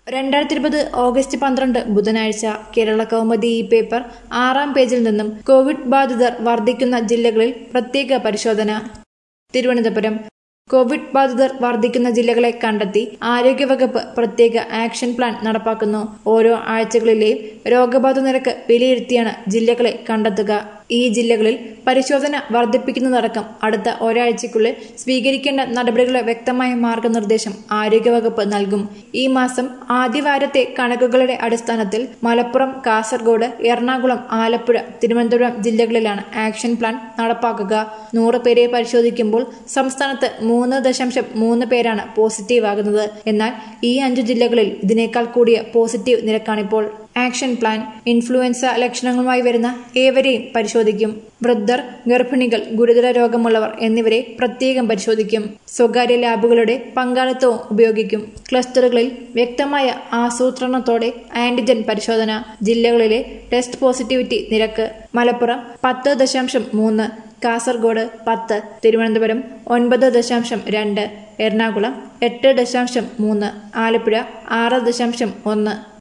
രണ്ടായിരത്തി ഇരുപത് ഓഗസ്റ്റ് പന്ത്രണ്ട് ബുധനാഴ്ച കേരള കൗമുദി ഈ പേപ്പർ ആറാം പേജിൽ നിന്നും കോവിഡ് ബാധിതർ വർദ്ധിക്കുന്ന ജില്ലകളിൽ പ്രത്യേക പരിശോധന തിരുവനന്തപുരം കോവിഡ് ബാധിതർ വർദ്ധിക്കുന്ന ജില്ലകളെ കണ്ടെത്തി ആരോഗ്യവകുപ്പ് പ്രത്യേക ആക്ഷൻ പ്ലാൻ നടപ്പാക്കുന്നു ഓരോ ആഴ്ചകളിലെയും രോഗബാധ നിരക്ക് വിലയിരുത്തിയാണ് ജില്ലകളെ കണ്ടെത്തുക ഈ ജില്ലകളിൽ പരിശോധന വർദ്ധിപ്പിക്കുന്നതടക്കം അടുത്ത ഒരാഴ്ചയ്ക്കുള്ളിൽ സ്വീകരിക്കേണ്ട നടപടികളുടെ വ്യക്തമായ മാർഗനിർദ്ദേശം ആരോഗ്യവകുപ്പ് നൽകും ഈ മാസം ആദ്യവാരത്തെ കണക്കുകളുടെ അടിസ്ഥാനത്തിൽ മലപ്പുറം കാസർഗോഡ് എറണാകുളം ആലപ്പുഴ തിരുവനന്തപുരം ജില്ലകളിലാണ് ആക്ഷൻ പ്ലാൻ നടപ്പാക്കുക നൂറ് പേരെ പരിശോധിക്കുമ്പോൾ സംസ്ഥാനത്ത് മൂന്ന് ദശാംശം മൂന്ന് പേരാണ് പോസിറ്റീവ് ആകുന്നത് എന്നാൽ ഈ അഞ്ചു ജില്ലകളിൽ ഇതിനേക്കാൾ കൂടിയ പോസിറ്റീവ് നിരക്കാണിപ്പോൾ ആക്ഷൻ പ്ലാൻ ഇൻഫ്ലുവൻസ ലക്ഷണങ്ങളുമായി വരുന്ന ഏവരെയും പരിശോധിക്കും വൃദ്ധർ ഗർഭിണികൾ ഗുരുതര രോഗമുള്ളവർ എന്നിവരെ പ്രത്യേകം പരിശോധിക്കും സ്വകാര്യ ലാബുകളുടെ പങ്കാളിത്തവും ഉപയോഗിക്കും ക്ലസ്റ്ററുകളിൽ വ്യക്തമായ ആസൂത്രണത്തോടെ ആന്റിജൻ പരിശോധന ജില്ലകളിലെ ടെസ്റ്റ് പോസിറ്റിവിറ്റി നിരക്ക് മലപ്പുറം പത്ത് ദശാംശം മൂന്ന് കാസർഗോഡ് പത്ത് തിരുവനന്തപുരം ഒൻപത് ദശാംശം രണ്ട് എറണാകുളം എട്ട് ദശാംശം മൂന്ന് ആലപ്പുഴ ആറ് ദശാംശം ഒന്ന്